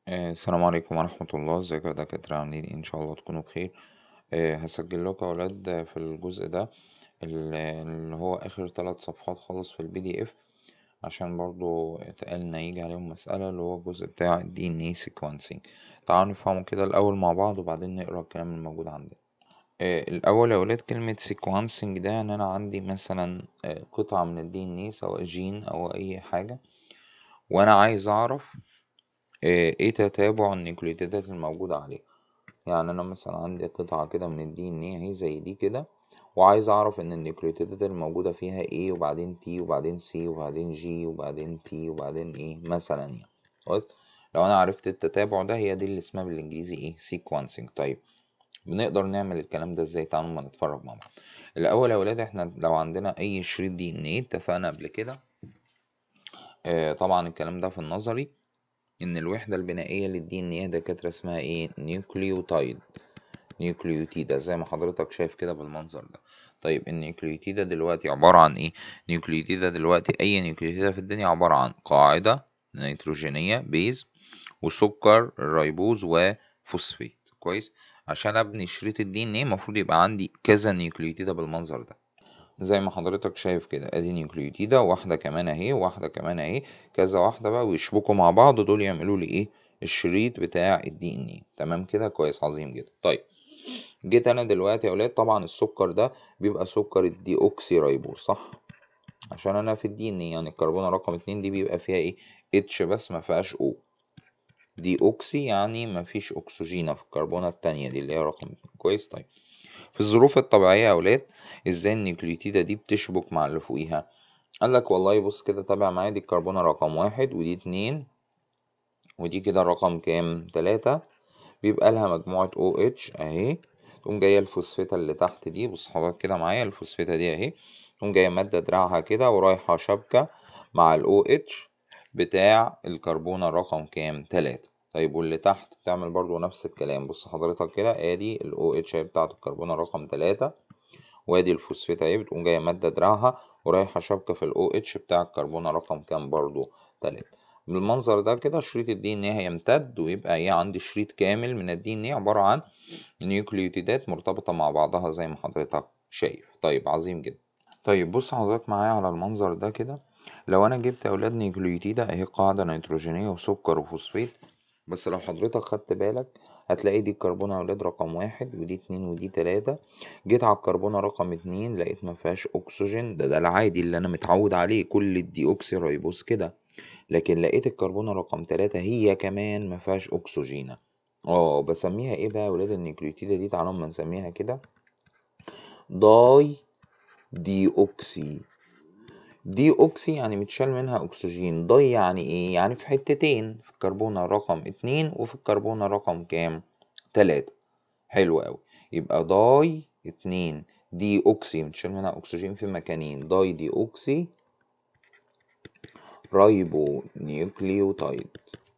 آه، السلام عليكم ورحمة الله ازيكم يا دكاترة عاملين ايه ان شاء الله تكونوا بخير آه، هسجل لكم يا ولاد في الجزء ده اللي هو اخر ثلاث صفحات خالص في البي دي اف عشان برضو اتقالنا يجي عليهم مسألة اللي هو الجزء بتاع الدي ان اي سيكونسينج تعالوا نفهمه كده الاول مع بعض وبعدين نقرا الكلام الموجود عندنا آه، الاول يا ولاد كلمة سيكونسينج ده ان انا عندي مثلا آه، قطعة من الدي ان اي سواء جين او اي حاجة وانا عايز اعرف ايه تتابع النيوكليوتيدات الموجودة عليه يعني انا مثلا عندي قطعة كده من الدي ان ايه اهي زي دي كده وعايز اعرف ان النيوكليوتيدات الموجودة فيها ايه وبعدين تي وبعدين سي وبعدين جي وبعدين تي وبعدين ايه مثلا يعني خلاص لو انا عرفت التتابع ده هي دي اللي اسمها بالانجليزي ايه سيكونسنج طيب بنقدر نعمل الكلام ده ازاي تعالوا ما نتفرج مع بعض الاول يا ولاد احنا لو عندنا اي شريط دي ان ايه اتفقنا قبل كده آه طبعا الكلام ده في النظري ان الوحدة البنائية للدي ان ايه دكاترة اسمها ايه نيوكليوتايد نيوكليوتيدا زي ما حضرتك شايف كده بالمنظر ده طيب النيوكليوتيدا دلوقتي عبارة عن ايه نيوكليوتيدا دلوقتي اي نيوكليوتيدا في الدنيا عبارة عن قاعدة نيتروجينية بيز وسكر الريبوز وفوسفيت كويس عشان ابني شريط الدي ان ايه المفروض يبقى عندي كذا نيوكليوتيدا بالمنظر ده زي ما حضرتك شايف كده ادي نيوكليوتيدا واحدة كمان اهي واحدة كمان اهي كذا واحدة بقى ويشبكوا مع بعض دول يعملوا لي ايه الشريط بتاع الدي ان ايه تمام كده كويس عظيم جدا طيب جيت انا دلوقتي يا اولاد طبعا السكر ده بيبقى سكر الدي اوكسي رايبوز صح عشان انا في الدي ان ايه يعني الكربونة رقم اتنين دي بيبقى فيها ايه اتش بس ما فيهاش او دي اوكسي يعني ما فيش اكسجين في الكربونة التانية دي اللي هي رقم اتنين كويس طيب في الظروف الطبيعية يا أولاد ازاي النيوكليوتيدة دي بتشبك مع اللي فوقيها قالك والله بص كده تابع معايا دي الكربونة رقم واحد ودي اتنين ودي كده رقم كام تلاتة بيبقى لها مجموعة OH اهي تقوم جاية الفوسفيتة اللي تحت دي بص حضرتك كده معايا الفوسفيتة دي اهي تقوم جاية مادة دراعها كده ورايحة شابكة مع ال OH بتاع الكربونة رقم كام تلاتة طيب واللي تحت بتعمل برضو نفس الكلام بص حضرتك كده ادي ال OH اهي بتاعت الكربونة رقم تلاتة وادي الفوسفيت اهي بتقوم جاية مادة دراعها ورايحة شابكة في ال OH بتاع الكربونة رقم كام برضو تلاتة بالمنظر ده كده شريط الدي ان ايه هيمتد ويبقى ايه عندي شريط كامل من الدي ان ايه عبارة عن نيوكليوتيدات مرتبطة مع بعضها زي ما حضرتك شايف طيب عظيم جدا طيب بص حضرتك معايا على المنظر ده كده لو انا جبت اولاد نيوكليوتيدا اهي قاعدة نيتروجينية وسكر وفوسفيت بس لو حضرتك خدت بالك هتلاقي دي الكربونة يا ولاد رقم واحد ودي اتنين ودي تلاتة جيت على الكربونة رقم اتنين لقيت مفيهاش أكسجين ده ده العادي اللي أنا متعود عليه كل الدي أوكسي رايبوز كده لكن لقيت الكربونة رقم تلاتة هي كمان مفيهاش أكسجين اه بسميها ايه بقى يا ولاد النيوكليوتيدة دي تعالوا اما نسميها كده داي دي أوكسي دي أوكسي يعني متشال منها أكسجين داي يعني إيه؟ يعني في حتتين في الكربونة رقم اتنين وفي الكربونة رقم كام؟ تلاتة حلو أوي يبقى داي اتنين دي أوكسي متشال منها أكسجين في مكانين داي دي أوكسي رايبو نيوكليوتايد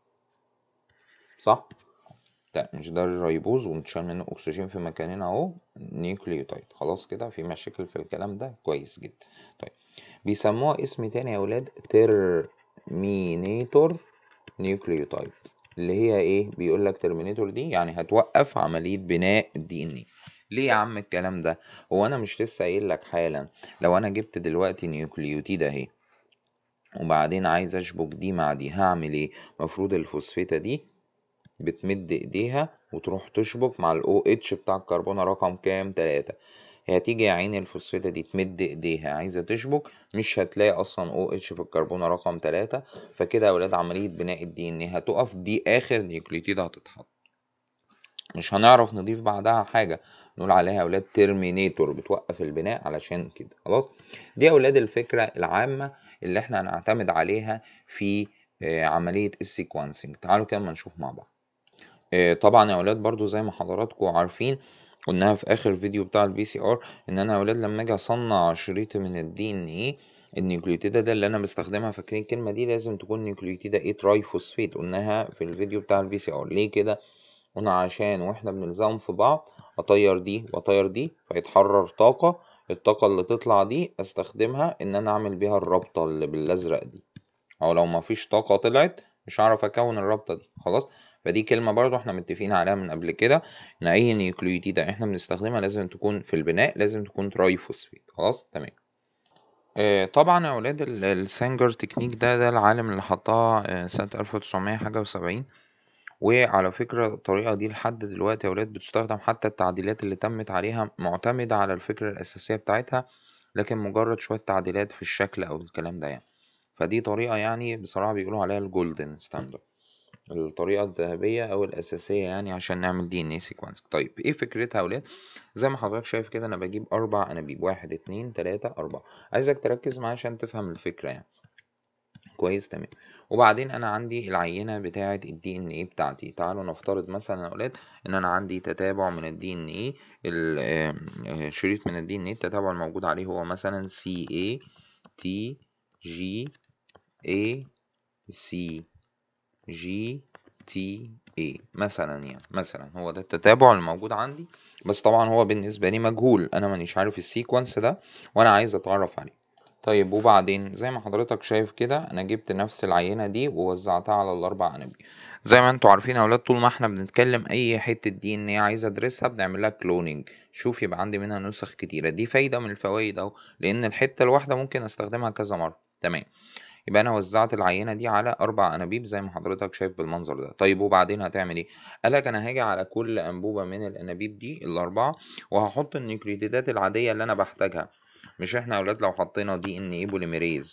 صح؟ لا مش ده الريبوز ومتشال منه أكسجين في مكانين أهو نيوكليوتايد خلاص كده في مشاكل في الكلام ده كويس جدا طيب بيسموها اسم تاني يا ولاد ترمينيتور نيوكليوتايد اللي هي ايه بيقول لك ترمينيتور دي يعني هتوقف عمليه بناء الدي ان ايه ليه يا عم الكلام ده هو انا مش لسه قايل لك حالا لو انا جبت دلوقتي نيوكليوتيد اهي وبعدين عايز اشبك دي مع دي هعمل ايه مفروض الفوسفيتة دي بتمد ايديها وتروح تشبك مع الاو اتش بتاع الكربونة رقم كام تلاتة هتيجي يا عيني الفوسفيتة دي تمد ايديها عايزة تشبك مش هتلاقي اصلا او اتش في الكربونة رقم تلاتة فكده يا ولاد عملية بناء الدي ان هتقف دي اخر نيوكليوتيد هتتحط مش هنعرف نضيف بعدها حاجة نقول عليها يا ولاد ترمينيتور بتوقف البناء علشان كده خلاص دي يا ولاد الفكرة العامة اللي احنا هنعتمد عليها في عملية السيكونسنج تعالوا كده ما نشوف مع بعض طبعا يا ولاد برضو زي ما حضراتكم عارفين قلناها في اخر فيديو بتاع البي سي ار ان انا يا ولاد لما اجي اصنع شريط من الدي ان ايه النيوكليوتيدا ده اللي انا بستخدمها فاكرين الكلمه دي لازم تكون نيوكليوتيدا ايه تراي فوسفيت قلناها في الفيديو بتاع البي سي ار ليه كده قلنا عشان واحنا بنلزقهم في بعض اطير دي واطير دي فيتحرر طاقه الطاقه اللي تطلع دي استخدمها ان انا اعمل بيها الرابطه اللي بالازرق دي او لو مفيش طاقه طلعت مش هعرف اكون الرابطه دي خلاص فدي كلمه برضو احنا متفقين عليها من قبل كده ان اي نيوكليوتيده احنا بنستخدمها لازم تكون في البناء لازم تكون ترايفوسفيت خلاص تمام آه، طبعا يا ولاد ال- السانجر تكنيك ده ده العالم اللي حطها آه، سنة 1900 حاجة وسبعين وعلى فكرة الطريقة دي لحد دلوقتي يا ولاد بتستخدم حتى التعديلات اللي تمت عليها معتمدة على الفكرة الأساسية بتاعتها لكن مجرد شوية تعديلات في الشكل أو الكلام ده يعني فدي طريقة يعني بصراحة بيقولوا عليها الجولدن ستاندرد الطريقة الذهبية أو الأساسية يعني عشان نعمل دي ان اي سيكونس طيب ايه فكرتها يا ولاد زي ما حضرتك شايف كده أنا بجيب أربع أنابيب واحد اتنين تلاتة أربعة عايزك تركز معايا عشان تفهم الفكرة يعني كويس تمام وبعدين انا عندي العينه بتاعه الدي ان ايه بتاعتي تعالوا نفترض مثلا يا اولاد ان انا عندي تتابع من الدي ان ايه شريط من الدي ان ايه التتابع الموجود عليه هو مثلا سي اي تي جي اي سي جي تي اي مثلا يعني مثلا هو ده التتابع الموجود عندي بس طبعا هو بالنسبه لي مجهول انا مانيش عارف السيكونس ده وانا عايز اتعرف عليه طيب وبعدين زي ما حضرتك شايف كده انا جبت نفس العينة دي ووزعتها على الاربع انابيب زي ما انتوا عارفين يا اولاد طول ما احنا بنتكلم اي حتة دي ان هي عايز ادرسها بنعمل لها كلوننج شوف يبقى عندي منها نسخ كتيرة دي فايدة من الفوائد اهو لان الحتة الواحدة ممكن استخدمها كذا مرة تمام يبقى انا وزعت العينه دي على اربع انابيب زي ما حضرتك شايف بالمنظر ده طيب وبعدين هتعمل ايه قالك انا هاجي على كل انبوبه من الانابيب دي الاربعه وهحط النيوكليديدات العاديه اللي انا بحتاجها مش احنا يا اولاد لو حطينا دي ان ايه بوليميريز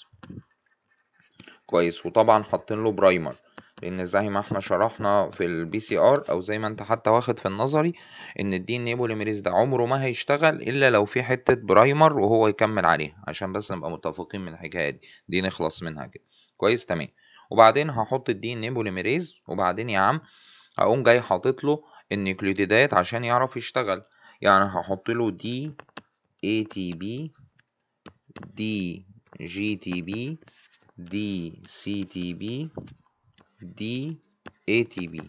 كويس وطبعا حاطين له برايمر لان زي ما احنا شرحنا في البي سي ار او زي ما انت حتى واخد في النظري ان الدي ان ايه بوليميريز ده عمره ما هيشتغل الا لو في حته برايمر وهو يكمل عليها عشان بس نبقى متفقين من الحكايه دي دي نخلص منها كده كويس تمام وبعدين هحط الدي ان ايه بوليميريز وبعدين يا عم هقوم جاي حاطط له النيوكليديدات عشان يعرف يشتغل يعني هحط له دي اي تي بي دي جي تي بي دي سي تي بي دي اي تي بي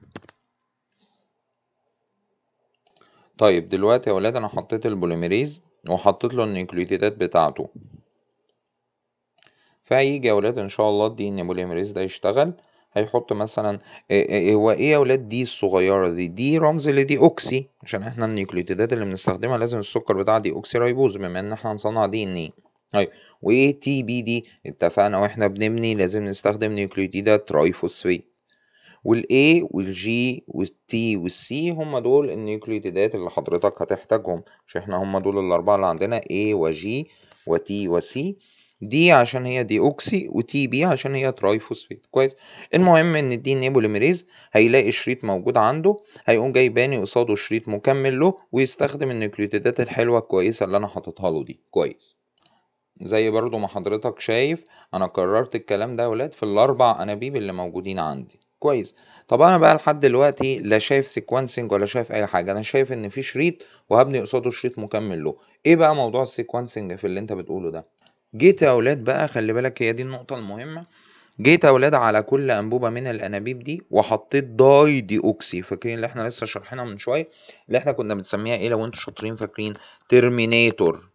طيب دلوقتي يا ولاد انا حطيت البوليميريز وحطيت له النيوكليوتيدات بتاعته فهيجي يا ولاد ان شاء الله الدي ان بوليميريز ده يشتغل هيحط مثلا هو ايه يا ولاد دي الصغيره دي دي رمز لدي اوكسي عشان احنا النيوكليوتيدات اللي بنستخدمها لازم السكر بتاع دي اوكسي رايبوز بما ان احنا هنصنع دي ان ايه طيب وايه تي بي دي اتفقنا واحنا بنبني لازم نستخدم نيوكليوتيدات ترايفوسفيت والاي والجي والتي والسي هم دول النيوكليوتيدات اللي حضرتك هتحتاجهم مش احنا هم دول الاربعه اللي عندنا A وجي وتي وسي دي عشان هي دي اوكسي وتي بي عشان هي ترايفوسفيت كويس المهم ان الدي ان اي بوليميريز هيلاقي شريط موجود عنده هيقوم جاي باني قصاده شريط مكمل له ويستخدم النيوكليوتيدات الحلوه الكويسه اللي انا حاططها له دي كويس زي برضو ما حضرتك شايف انا كررت الكلام ده يا ولاد في الاربع انابيب اللي موجودين عندي كويس طب انا بقى لحد دلوقتي لا شايف سيكونسنج ولا شايف اي حاجه انا شايف ان في شريط وهبني قصاده شريط مكمل له ايه بقى موضوع السيكونسنج في اللي انت بتقوله ده جيت يا اولاد بقى خلي بالك هي دي النقطه المهمه جيت يا اولاد على كل انبوبه من الانابيب دي وحطيت داي دي اوكسي فاكرين اللي احنا لسه شارحينها من شويه اللي احنا كنا بنسميها ايه لو انتوا شاطرين فاكرين ترمينيتور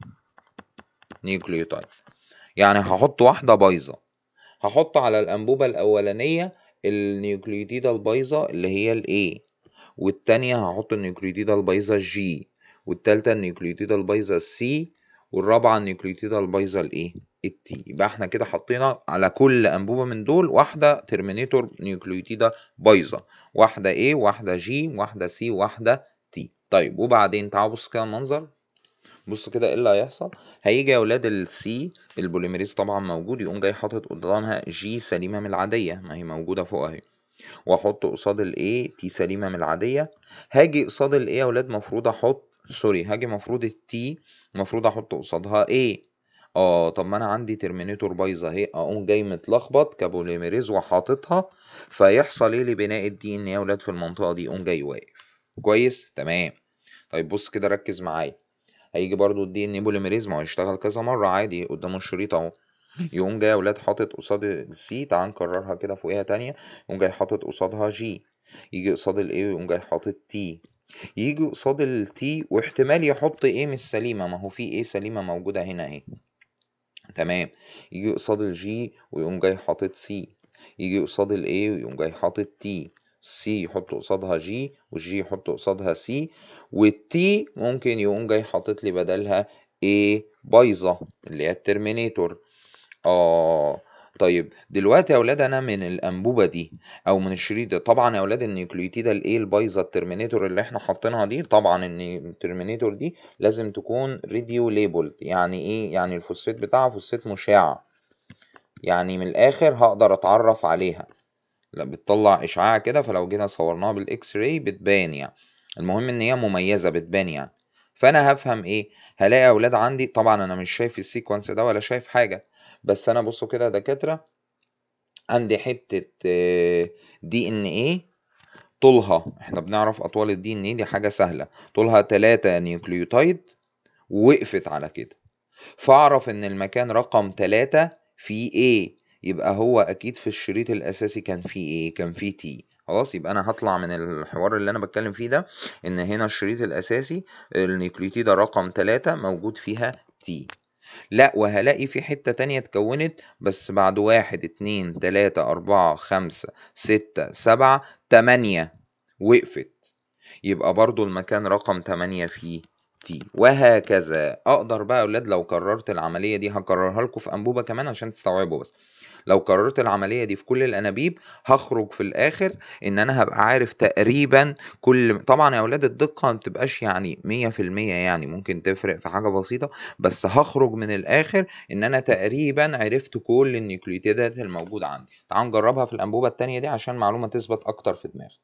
نيوكليوتايد يعني هحط واحده بايظه هحط على الانبوبه الاولانيه النيوكليوتيدة البايظة اللي هي ال A والتانية هحط النيوكليوتيدة البايظة G والتالتة النيوكليوتيدة البايظة C والرابعة النيوكليوتيدة البايظة ال A ال T يبقى احنا كده حطينا على كل أنبوبة من دول واحدة ترمينيتور نيوكليوتيدة بايظة واحدة A واحدة G واحدة C واحدة T طيب وبعدين تعالوا بص كده المنظر بص كده ايه اللي هيحصل هيجي يا اولاد السي البوليميريز طبعا موجود يقوم جاي حاطط قدامها جي سليمه من العاديه ما هي موجوده فوق اهي واحط قصاد الاي تي سليمه من العاديه هاجي قصاد الاي يا اولاد مفروض احط سوري هاجي مفروض التي مفروض احط قصادها ايه اه طب ما انا عندي ترمينيتور بايظه اهي اقوم جاي متلخبط كبوليميريز وحاططها فيحصل ايه لبناء الدي ان يا اولاد في المنطقه دي يقوم جاي واقف كويس تمام طيب بص كده ركز معايا هيجي برضو الدي ان بوليميريز ما هو يشتغل كذا مرة عادي قدامه الشريط اهو يقوم جاي يا ولاد حاطط قصاد السي تعال نكررها كده فوقيها تانية يقوم جاي حاطط قصادها جي يجي قصاد الاي ويقوم جاي حاطط تي يجي قصاد التي واحتمال يحط ايه مش سليمة ما هو في ايه سليمة موجودة هنا اهي تمام يجي قصاد الجي ويقوم جاي حاطط سي يجي قصاد ال A ويقوم جاي حاطط T سي يحط قصادها جي والجي يحط قصادها سي والتي ممكن يقوم جاي حاطط لي بدلها A بايظة اللي هي الترمينيتور اه طيب دلوقتي يا اولاد انا من الانبوبه دي او من الشريط ده طبعا يا اولاد النيوكليوتيدا الايه البايظه الترمينيتور اللي احنا حاطينها دي طبعا ان الترمينيتور دي لازم تكون راديو ليبلد يعني ايه يعني الفوسفات بتاعها فوسفات مشع يعني من الاخر هقدر اتعرف عليها لا بتطلع اشعاع كده فلو جينا صورناها بالاكس راي بتبان يعني المهم ان هي مميزه بتبان يعني فانا هفهم ايه هلاقي اولاد عندي طبعا انا مش شايف السيكونس ده ولا شايف حاجه بس انا بصوا كده دكاتره عندي حته دي ان ايه طولها احنا بنعرف اطوال الدي ان ايه دي حاجه سهله طولها 3 نيوكليوتايد ووقفت على كده فاعرف ان المكان رقم 3 فيه ايه يبقى هو اكيد في الشريط الاساسي كان فيه ايه كان فيه تي خلاص يبقى انا هطلع من الحوار اللي انا بتكلم فيه ده ان هنا الشريط الاساسي النيوكليوتيدة رقم 3 موجود فيها تي لا وهلاقي في حتة تانية اتكونت بس بعد واحد اتنين تلاتة اربعة خمسة ستة سبعة تمانية وقفت يبقى برضو المكان رقم تمانية فيه تي وهكذا اقدر بقى يا اولاد لو كررت العملية دي هكررها لكم في انبوبة كمان عشان تستوعبوا بس لو كررت العملية دي في كل الأنابيب هخرج في الآخر إن أنا هبقى عارف تقريبا كل طبعا يا أولاد الدقة ما بتبقاش يعني مية في المية يعني ممكن تفرق في حاجة بسيطة بس هخرج من الآخر إن أنا تقريبا عرفت كل النيوكليوتيدات الموجودة عندي تعال نجربها في الأنبوبة التانية دي عشان معلومة تثبت أكتر في دماغك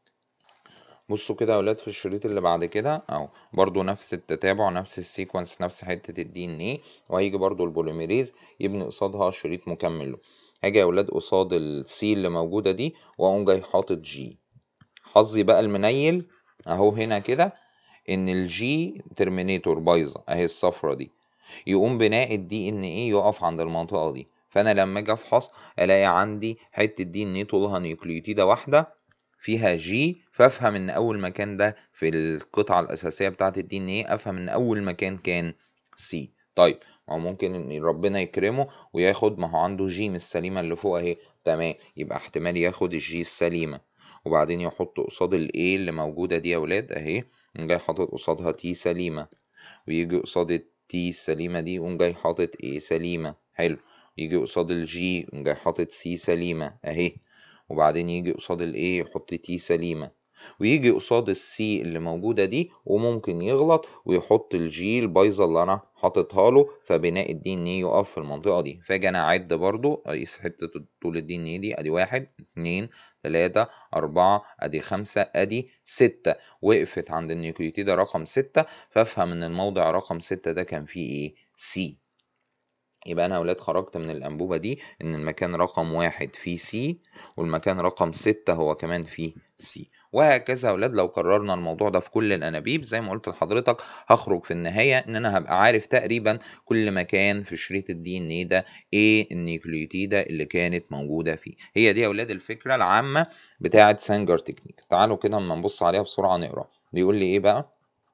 بصوا كده يا ولاد في الشريط اللي بعد كده اهو برضو نفس التتابع نفس السيكونس نفس حته الدي ان ايه وهيجي برضو البوليميريز يبني قصادها شريط مكمل له هاجي يا ولاد قصاد السي اللي موجودة دي واقوم جاي حاطط جي حظي بقى المنيل اهو هنا كده ان الجي ترمينيتور بايظة اهي الصفرة دي يقوم بناء الدي ان ايه يقف عند المنطقة دي فانا لما اجي افحص الاقي عندي حتة دي ان ايه طولها نيوكليوتيدة واحدة فيها جي فافهم ان اول مكان ده في القطعة الاساسية بتاعة الدي ان ايه افهم ان اول مكان كان سي طيب او ممكن ان ربنا يكرمه وياخد ما هو عنده جي مش السليمه اللي فوق اهي تمام يبقى احتمال ياخد الجي السليمه وبعدين يحط قصاد الاي اللي موجوده دي يا ولاد اهي جاي حاطط قصادها تي سليمه ويجي قصاد التي السليمه دي وقوم جاي حاطط اي سليمه حلو يجي قصاد الجي وقوم جاي حاطط سي سليمه اهي وبعدين يجي قصاد الاي يحط تي سليمه ويجي قصاد السي اللي موجودة دي وممكن يغلط ويحط الجي البايظة اللي أنا حاططها له فبناء الدي ان ايه يقف في المنطقة دي فاجي أنا أعد برضو أقيس حتة طول الدي ان ايه دي أدي واحد اتنين تلاتة أربعة أدي خمسة أدي ستة وقفت عند النيوكليوتيدة رقم ستة فأفهم إن الموضع رقم ستة ده كان فيه إيه سي يبقى أنا أولاد خرجت من الأنبوبة دي إن المكان رقم واحد فيه سي والمكان رقم ستة هو كمان فيه سي وهكذا يا أولاد لو كررنا الموضوع ده في كل الأنابيب زي ما قلت لحضرتك هخرج في النهاية إن أنا هبقى عارف تقريبا كل مكان في شريط الدي إن إيه ده إيه النيوكليوتيدة اللي كانت موجودة فيه هي دي يا أولاد الفكرة العامة بتاعة سانجر تكنيك تعالوا كده اما نبص عليها بسرعة نقرا بيقول لي إيه بقى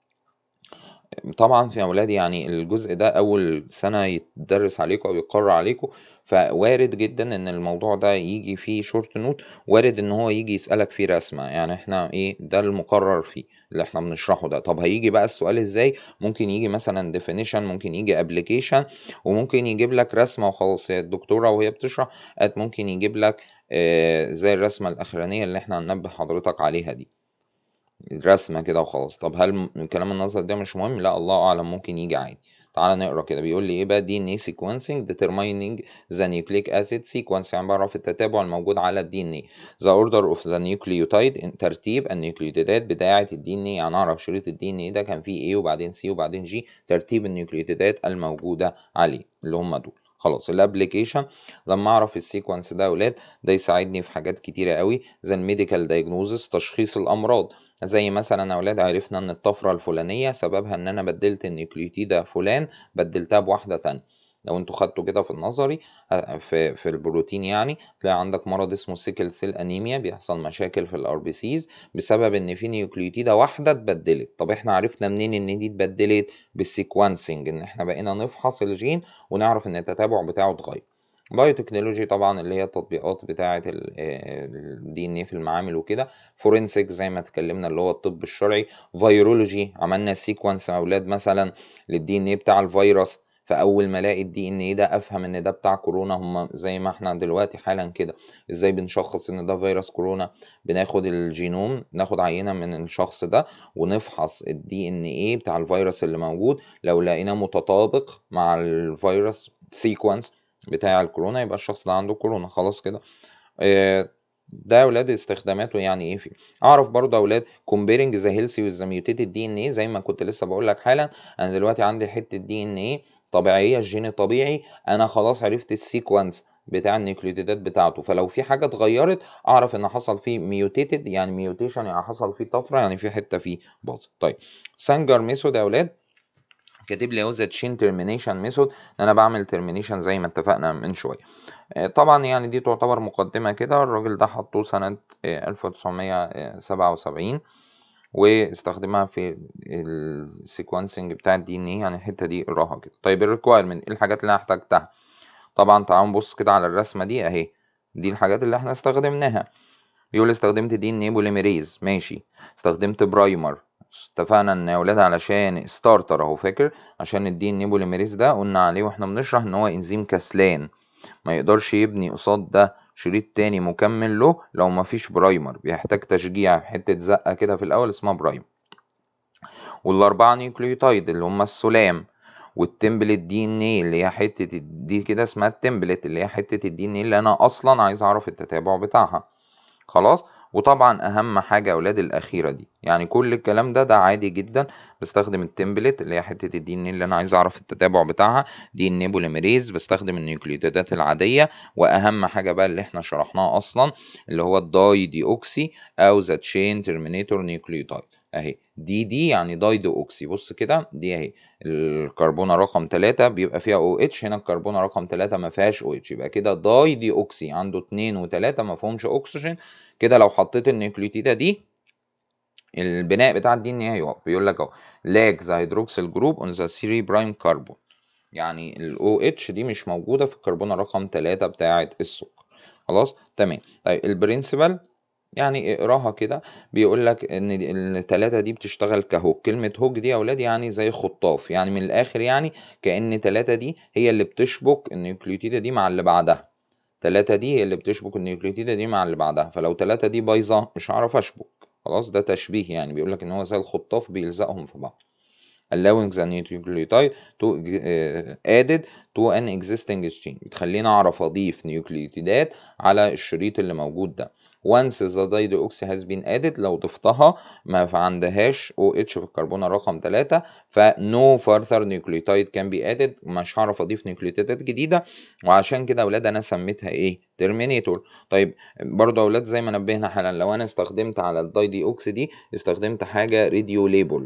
طبعا في أولاد يعني الجزء ده أول سنة يتدرس عليكم أو يقرر عليكم فوارد جدا إن الموضوع ده يجي فيه شورت نوت وارد إن هو يجي يسألك فيه رسمة يعني إحنا إيه ده المقرر فيه اللي إحنا بنشرحه ده طب هيجي بقى السؤال إزاي ممكن يجي مثلا definition ممكن يجي application وممكن يجيب لك رسمة وخلاص هي الدكتورة وهي بتشرح قالت ممكن يجيب لك آه زي الرسمة الأخرانية اللي إحنا هننبه حضرتك عليها دي رسمة كده وخلاص طب هل كلام النظر ده مش مهم لا الله اعلم ممكن يجي عادي تعال نقرا كده بيقول لي ايه بقى دي ان اي sequencing determining the nucleic acid sequence يعني بعرف التتابع الموجود على الدي ان اي the order of the nucleotide ترتيب النيوكليوتيدات بتاعه الدي ان اي يعني اعرف شريط الدي ان اي ده كان فيه ايه وبعدين سي وبعدين جي ترتيب النيوكليوتيدات الموجوده عليه اللي هم دول خلاص الابلكيشن لما اعرف السيكونس ده يا اولاد ده يساعدني في حاجات كتيره قوي زي الميديكال دايجنوزس تشخيص الامراض زي مثلا يا اولاد عرفنا ان الطفره الفلانيه سببها ان انا بدلت النيوكليوتيده فلان بدلتها بواحده تانية لو انتوا خدتوا كده في النظري في في البروتين يعني تلاقي عندك مرض اسمه سيكل سيل انيميا بيحصل مشاكل في الار بي سيز بسبب ان في نيوكليوتيده واحده اتبدلت طب احنا عرفنا منين ان دي اتبدلت بالسيكونسنج ان احنا بقينا نفحص الجين ونعرف ان التتابع بتاعه اتغير بايوتكنولوجي طبعا اللي هي التطبيقات بتاعة الدي ان ايه في المعامل وكده فورنسيك زي ما اتكلمنا اللي هو الطب الشرعي فيرولوجي عملنا سيكونس اولاد مثلا للدي ان ايه بتاع الفيروس فاول ما الاقي الدي ان ايه ده افهم ان ده بتاع كورونا هم زي ما احنا دلوقتي حالا كده ازاي بنشخص ان ده فيروس كورونا بناخد الجينوم ناخد عينه من الشخص ده ونفحص الدي ان ايه بتاع الفيروس اللي موجود لو لقيناه متطابق مع الفيروس سيكونس بتاع الكورونا يبقى الشخص ده عنده كورونا خلاص كده آه، ده يا اولاد استخداماته يعني ايه فيه اعرف برضه يا اولاد comparing the healthy with the mutated DNA زي ما كنت لسه بقول لك حالا انا دلوقتي عندي حته دي ان ايه طبيعيه الجين الطبيعي انا خلاص عرفت السيكونس بتاع النيوكليوتيدات بتاعته فلو في حاجه اتغيرت اعرف ان حصل فيه ميوتيتد يعني ميوتيشن يعني حصل فيه طفره يعني في حته فيه باظت طيب سانجر ميثود يا اولاد كاتب لي اهو ذا تشين ترمينيشن ميثود ان انا بعمل ترمينيشن زي ما اتفقنا من شويه طبعا يعني دي تعتبر مقدمه كده الراجل ده حطوه سنه 1977 واستخدمها في السيكونسنج بتاع الدي ان ايه يعني الحته دي اقراها كده طيب الريكوايرمنت ايه الحاجات اللي انا احتاجتها طبعا تعالوا نبص كده على الرسمه دي اهي دي الحاجات اللي احنا استخدمناها بيقول استخدمت دي ان ايه بوليميريز ماشي استخدمت برايمر اتفقنا ان يا ولاد علشان ستارتر اهو فاكر عشان الدي ان بوليميريز ده قلنا عليه واحنا بنشرح ان هو انزيم كسلان ما يقدرش يبني قصاد ده شريط تاني مكمل له لو مفيش برايمر بيحتاج تشجيع حتة زقة كده في الأول اسمها برايم والأربعة نيوكليوتايد اللي هما السلام والتمبلت دي ان ايه اللي هي حتة دي كده اسمها التمبلت اللي هي حتة الدي ان ايه اللي أنا أصلا عايز أعرف التتابع بتاعها خلاص وطبعا اهم حاجه اولاد الاخيره دي يعني كل الكلام ده ده عادي جدا بستخدم التمبلت اللي هي حته الدي ان اللي انا عايز اعرف التتابع بتاعها دي ان بوليميريز بستخدم النيوكليوتيدات العاديه واهم حاجه بقى اللي احنا شرحناها اصلا اللي هو الداي دي اوكسي او ذا تشين ترمينيتور نيوكليوتايد اهي دي دي يعني دايدو اوكسي بص كده دي اهي الكربونه رقم 3 بيبقى فيها او اتش هنا الكربونه رقم 3 ما فيهاش او اتش يبقى كده داي دي اوكسي عنده 2 و3 ما فيهمش اكسجين كده لو حطيت النيوكليوتيده دي البناء بتاع الدي ان ايه هيقف بيقول لك اهو لاك ذا هيدروكسيل جروب اون ذا 3 برايم كربون يعني الاو اتش دي مش موجوده في الكربونه رقم 3 بتاعه السكر خلاص تمام طيب البرنسبل يعني اقراها كده بيقول لك ان التلاتة دي بتشتغل كهوج كلمة هوج دي يا اولاد يعني زي خطاف يعني من الاخر يعني كأن تلاتة دي هي اللي بتشبك النيوكليوتيدة دي مع اللي بعدها تلاتة دي هي اللي بتشبك النيوكليوتيدة دي مع اللي بعدها فلو تلاتة دي بايظة مش هعرف اشبك خلاص ده تشبيه يعني بيقول لك ان هو زي الخطاف بيلزقهم في بعض allowing the nucleotide to uh, added to an existing chain بتخليني اعرف اضيف نيوكليوتيدات على الشريط اللي موجود ده once the dideoxy has been added لو ضفتها ما عندهاش OH في الكربونة رقم 3 ف no further nucleotide can be added مش هعرف اضيف نيوكليوتيدات جديدة وعشان كده اولاد انا سميتها ايه terminator طيب برضه اولاد زي ما نبهنا حالا لو انا استخدمت على الدايدي اوكسي دي استخدمت حاجة راديو ليبل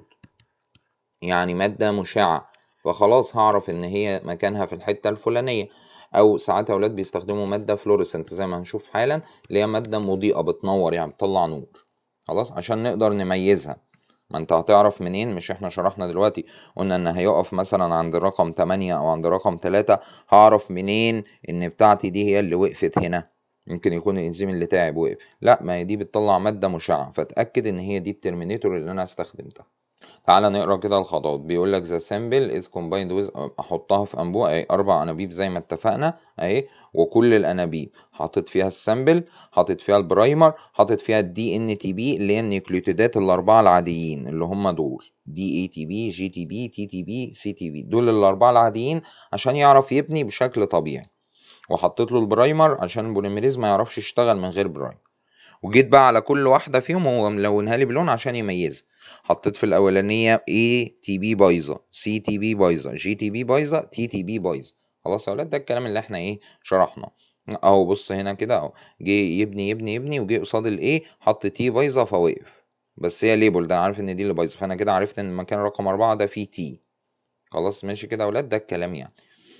يعني مادة مشعة فخلاص هعرف ان هي مكانها في الحتة الفلانية او ساعات اولاد بيستخدموا مادة فلوريسنت زي ما هنشوف حالا اللي هي مادة مضيئة بتنور يعني بتطلع نور خلاص عشان نقدر نميزها ما انت هتعرف منين مش احنا شرحنا دلوقتي قلنا ان هيقف مثلا عند رقم 8 او عند رقم 3 هعرف منين ان بتاعتي دي هي اللي وقفت هنا ممكن يكون الانزيم اللي تعب وقف لا ما هي دي بتطلع مادة مشعة فاتأكد ان هي دي الترمينيتور اللي انا استخدمتها تعال نقرا كده الخطوات بيقول لك ذا سامبل از كومبايند ويز احطها في انبوبه اهي اربع انابيب زي ما اتفقنا اهي وكل الانابيب حاطط فيها السامبل حاطط فيها البرايمر حاطط فيها الدي ان تي بي اللي هي النيوكليوتيدات الاربعه العاديين اللي هم دول دي اي تي بي جي تي بي تي تي بي سي تي بي دول الاربعه العاديين عشان يعرف يبني بشكل طبيعي وحطيت له البرايمر عشان البوليميريز ما يعرفش يشتغل من غير برايمر وجيت بقى على كل واحده فيهم هو ملونها لي بلون عشان يميزها حطيت في الاولانيه A تي بي بايظه C تي بي بايظه G تي بي بايظه T تي بي بايظه خلاص يا ولاد ده الكلام اللي احنا ايه شرحناه اهو بص هنا كده اهو جه يبني يبني يبني وجه قصاد الايه حط تي بايظه فوقف بس هي ليبل ده عارف ان دي اللي بايظه فانا كده عرفت ان المكان رقم أربعة ده فيه تي خلاص ماشي كده يا ولاد ده الكلام يعني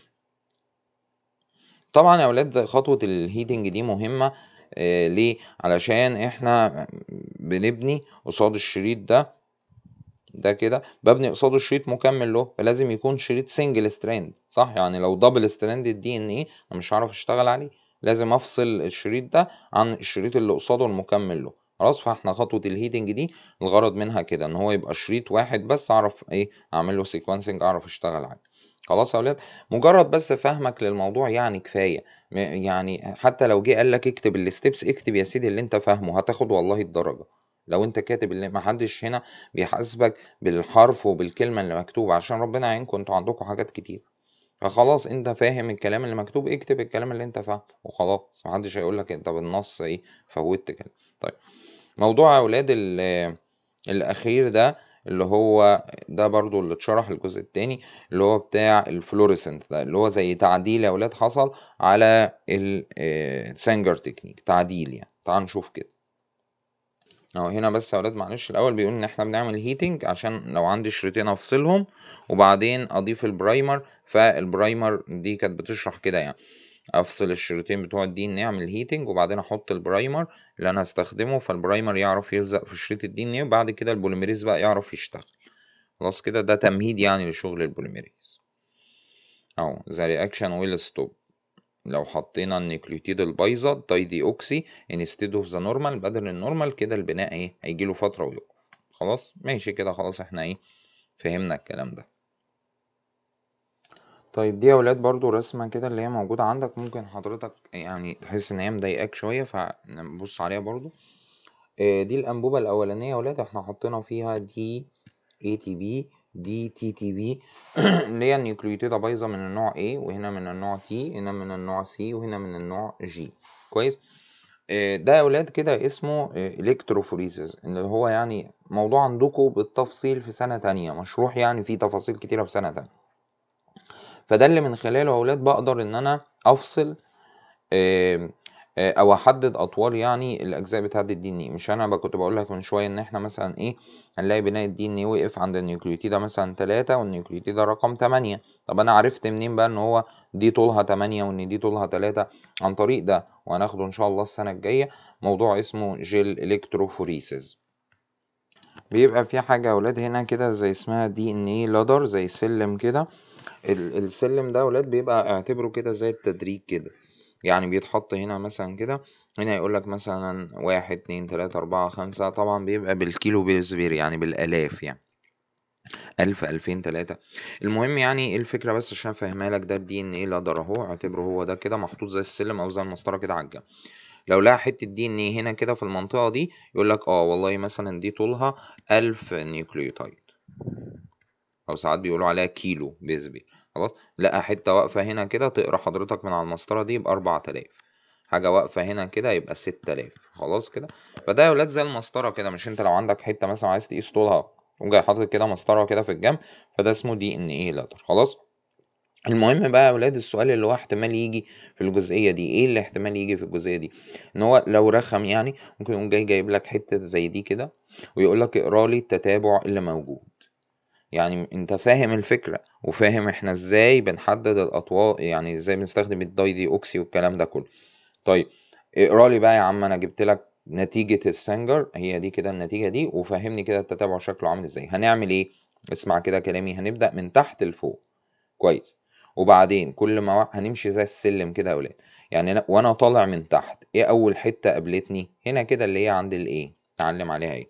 طبعا يا ولاد خطوه الهيتنج دي مهمه آه ليه علشان احنا بنبني قصاد الشريط ده ده كده ببني قصاده شريط مكمل له فلازم يكون شريط سنجل ستراند صح يعني لو دبل ستراند الدي ان ايه انا مش هعرف اشتغل عليه لازم افصل الشريط ده عن الشريط اللي قصاده المكمل له خلاص فاحنا خطوه الهيتنج دي الغرض منها كده ان هو يبقى شريط واحد بس اعرف ايه اعمل له سيكونسنج اعرف اشتغل عليه خلاص يا اولاد مجرد بس فهمك للموضوع يعني كفايه يعني حتى لو جه قال لك اكتب الستبس اكتب يا سيدي اللي انت فاهمه هتاخد والله الدرجه لو انت كاتب اللي محدش هنا بيحاسبك بالحرف وبالكلمه اللي مكتوبه عشان ربنا يعينكم انتوا عندكم حاجات كتير فخلاص انت فاهم الكلام اللي مكتوب اكتب الكلام اللي انت فاهمه وخلاص محدش هيقول لك انت بالنص ايه فوتت كده طيب موضوع يا اولاد الاخير ده اللي هو ده برضو اللي اتشرح الجزء التاني اللي هو بتاع الفلوريسنت ده اللي هو زي تعديل يا ولاد حصل على السانجر تكنيك تعديل يعني تعال نشوف كده اهو هنا بس يا ولاد معلش الاول بيقول ان احنا بنعمل هيتنج عشان لو عندي شريطين افصلهم وبعدين اضيف البرايمر فالبرايمر دي كانت بتشرح كده يعني افصل الشريطين بتوع الدي ان اعمل هيتنج وبعدين احط البرايمر اللي انا هستخدمه فالبرايمر يعرف يلزق في شريط الدي ان ايه وبعد كده البوليميريز بقى يعرف يشتغل خلاص كده ده تمهيد يعني لشغل البوليميريز اهو ذا رياكشن ويل ستوب لو حطينا النيوكليوتيد البايظه داي دي اوكسي انستيد اوف ذا نورمال بدل النورمال كده البناء ايه هيجي له فتره ويقف خلاص ماشي كده خلاص احنا ايه فهمنا الكلام ده طيب دي يا ولاد برضو رسمة كده اللي هي موجودة عندك ممكن حضرتك يعني تحس ان هي مضايقاك شوية فنبص عليها برضو آه، دي الأنبوبة الأولانية يا ولاد احنا حطينا فيها دي اي تي بي دي تي تي بي اللي هي النيوكليوتيدة بايظة من النوع A وهنا من النوع T هنا من النوع C وهنا من النوع G كويس آه، ده يا ولاد كده اسمه الكتروفوريسيس اللي هو يعني موضوع عندكم بالتفصيل في سنة تانية مشروح يعني فيه تفاصيل كتيرة في سنة تانية فده اللي من خلاله يا اولاد بقدر ان انا افصل او احدد اطوال يعني الاجزاء بتاعه الدي ان اي مش انا كنت بقول لك من شويه ان احنا مثلا ايه هنلاقي بناء الدي ان اي وقف عند النيوكليوتيدا مثلا 3 والنيوكليوتيدا رقم 8 طب انا عرفت منين بقى ان هو دي طولها 8 وان دي طولها 3 عن طريق ده وهناخده ان شاء الله السنه الجايه موضوع اسمه جيل الكتروفوريسيس بيبقى في حاجه يا اولاد هنا كده زي اسمها دي ان اي لادر زي سلم كده السلم ده ولاد بيبقى اعتبره كده زي التدريج كده يعني بيتحط هنا مثلا كده هنا يقول لك مثلا واحد اتنين تلاتة أربعة خمسة طبعا بيبقى بالكيلو بالزبير يعني بالآلاف يعني ألف ألفين تلاتة المهم يعني ايه الفكرة بس عشان أفهمها لك ده الدي إن إيه لادر أهو اعتبره هو ده كده محطوط زي السلم أو زي المسطرة كده على الجنب لو لقى حتة دي إن إيه هنا كده في المنطقة دي يقول لك اه والله مثلا دي طولها ألف نيوكليوتايد أو ساعات بيقولوا عليها كيلو بيزبي خلاص لقى حتة واقفة هنا كده تقرا حضرتك من على المسطرة دي يبقى أربعة آلاف حاجة واقفة هنا كده يبقى ستة آلاف خلاص كده فده يا ولاد زي المسطرة كده مش انت لو عندك حتة مثلا عايز تقيس طولها تقوم جاي حاطط كده مسطرة كده في الجنب فده اسمه دي ان ايه لاتر خلاص المهم بقى يا ولاد السؤال اللي هو احتمال يجي في الجزئيه دي ايه اللي احتمال يجي في الجزئيه دي ان هو لو رخم يعني ممكن يقوم جاي جايب لك حته زي دي كده ويقول لك اقرا لي التتابع اللي موجود يعني انت فاهم الفكرة وفاهم احنا ازاي بنحدد الاطوال يعني ازاي بنستخدم الداي دي اوكسي والكلام ده كله طيب اقرا لي بقى يا عم انا جبت لك نتيجة السنجر هي دي كده النتيجة دي وفهمني كده التتابع شكله عامل ازاي هنعمل ايه اسمع كده كلامي هنبدأ من تحت لفوق كويس وبعدين كل ما هنمشي زي السلم كده يا ولاد يعني وانا طالع من تحت ايه اول حتة قابلتني هنا كده اللي هي عند الايه تعلم عليها ايه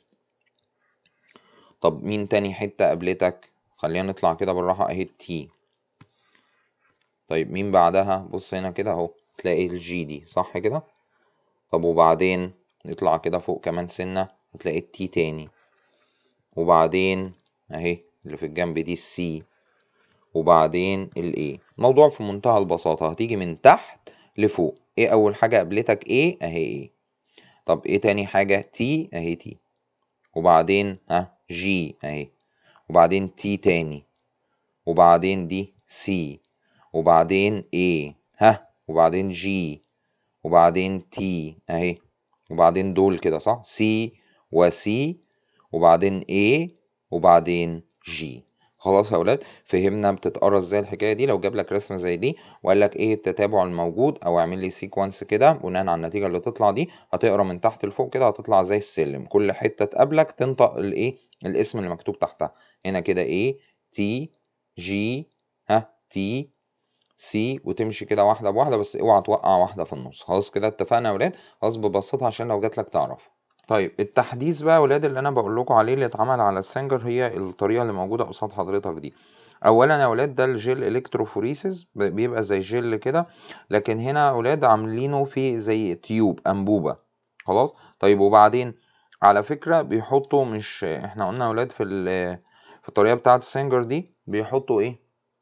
طب مين تاني حتة قابلتك خلينا نطلع كده بالراحة اهي التي طيب مين بعدها بص هنا كده اهو تلاقي الجي دي صح كده طب وبعدين نطلع كده فوق كمان سنة هتلاقي التي تاني وبعدين اهي اللي في الجنب دي السي وبعدين الاي موضوع في منتهى البساطة هتيجي من تحت لفوق ايه اول حاجة قابلتك ايه اهي ايه طب ايه تاني حاجة تي اهي تي وبعدين ها جي اهي وبعدين تي تاني وبعدين دي سي وبعدين اي ها وبعدين جي وبعدين تي اهي وبعدين دول كده صح سي وسي وبعدين اي وبعدين جي خلاص يا اولاد فهمنا بتتقرا ازاي الحكايه دي لو جاب لك رسمه زي دي وقال لك ايه التتابع الموجود او اعمل لي سيكونس كده بناء على النتيجه اللي تطلع دي هتقرا من تحت لفوق كده هتطلع زي السلم كل حته تقابلك تنطق الايه الاسم اللي مكتوب تحتها هنا كده ايه تي جي ها تي سي وتمشي كده واحده بواحده بس اوعى توقع واحده في النص خلاص كده اتفقنا يا ولاد خلاص ببسطها عشان لو جات لك تعرف طيب التحديث بقى يا ولاد اللي انا بقول لكم عليه اللي اتعمل على السنجر هي الطريقه اللي موجوده قصاد حضرتك دي اولا يا ولاد ده الجيل الكتروفوريسيس بيبقى زي جيل كده لكن هنا يا ولاد عاملينه في زي تيوب انبوبه خلاص طيب وبعدين على فكره بيحطوا مش احنا قلنا يا ولاد في في الطريقه بتاعه السنجر دي بيحطوا ايه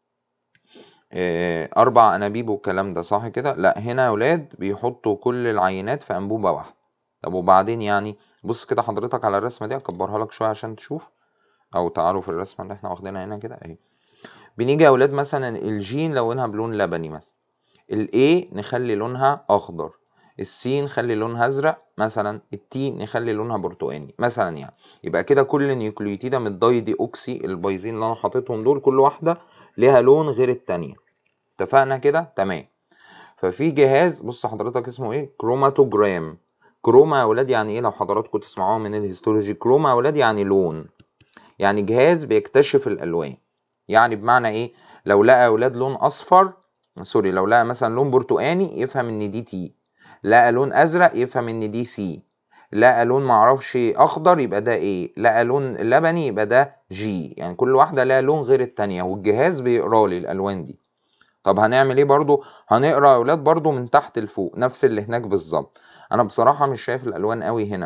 إيه اربع انابيب والكلام ده صح كده لا هنا يا ولاد بيحطوا كل العينات في انبوبه واحده طب وبعدين يعني بص كده حضرتك على الرسمه دي اكبرها لك شويه عشان تشوف او تعالوا في الرسمه اللي احنا واخدينها هنا كده اهي بنيجي يا اولاد مثلا الجي نلونها بلون لبني مثلا الاي نخلي لونها اخضر السي نخلي لونها ازرق مثلا التي نخلي لونها برتقاني مثلا يعني يبقى كده كل نيوكليوتيده من الدايدي اوكسي البايزين اللي انا حاططهم دول كل واحده ليها لون غير التانية اتفقنا كده تمام ففي جهاز بص حضرتك اسمه ايه كروماتوجرام كروما يا ولاد يعني ايه لو حضراتكم تسمعوها من الهيستولوجي كروما يا ولاد يعني لون يعني جهاز بيكتشف الالوان يعني بمعنى ايه لو لقى اولاد لون اصفر سوري لو لقى مثلا لون برتقاني يفهم ان دي تي لقى لون ازرق يفهم ان دي سي لقى لون معرفش اخضر يبقى ده ايه لقى لون لبني يبقى ده جي يعني كل واحده لها لون غير التانية والجهاز بيقرا لي الالوان دي طب هنعمل ايه برضو هنقرا يا اولاد برضو من تحت لفوق نفس اللي هناك بالظبط انا بصراحه مش شايف الالوان قوي هنا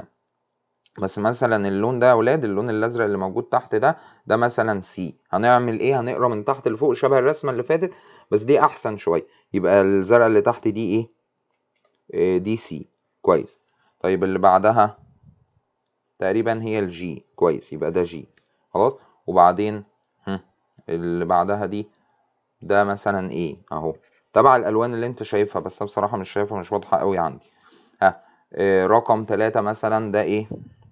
بس مثلا اللون ده يا ولاد اللون الازرق اللي موجود تحت ده ده مثلا سي هنعمل ايه هنقرا من تحت لفوق شبه الرسمه اللي فاتت بس دي احسن شويه يبقى الزرق اللي تحت دي ايه, إيه دي سي كويس طيب اللي بعدها تقريبا هي الجي كويس يبقى ده جي خلاص وبعدين اللي بعدها دي ده مثلا ايه اهو تبع الالوان اللي انت شايفها بس انا بصراحه مش شايفها مش واضحه قوي عندي ها إيه رقم تلاتة مثلا ده ايه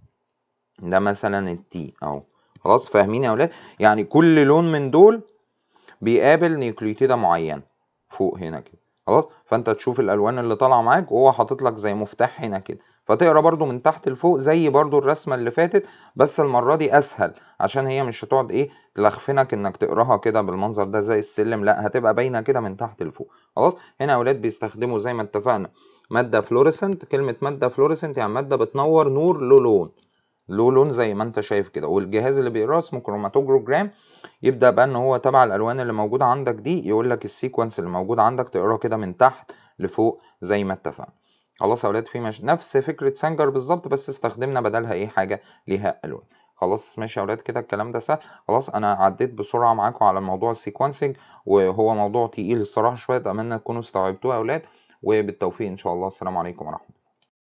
ده مثلا التي اهو خلاص فاهمين يا اولاد يعني كل لون من دول بيقابل نيوكليوتيدة معينة فوق هنا كده خلاص فانت تشوف الالوان اللي طالعه معاك وهو حاطط لك زي مفتاح هنا كده فتقرا برضو من تحت لفوق زي برضو الرسمه اللي فاتت بس المره دي اسهل عشان هي مش هتقعد ايه تلخفنك انك تقراها كده بالمنظر ده زي السلم لا هتبقى باينه كده من تحت لفوق خلاص هنا يا اولاد بيستخدموا زي ما اتفقنا ماده فلوريسنت كلمه ماده فلوريسنت يعني ماده بتنور نور له لون له لون زي ما انت شايف كده والجهاز اللي بيقراه اسمه كروماتوجرام يبدا بقى ان هو تبع الالوان اللي موجوده عندك دي يقول لك السيكونس اللي موجود عندك تقراه كده من تحت لفوق زي ما اتفقنا خلاص يا اولاد في مش... نفس فكره سانجر بالظبط بس استخدمنا بدلها ايه حاجه ليها الوان خلاص ماشي يا اولاد كده الكلام ده سهل خلاص انا عديت بسرعه معاكم على موضوع السيكونسنج وهو موضوع تقيل الصراحه شويه اتمنى تكونوا استوعبتوه يا اولاد وبالتوفيق ان شاء الله السلام عليكم ورحمه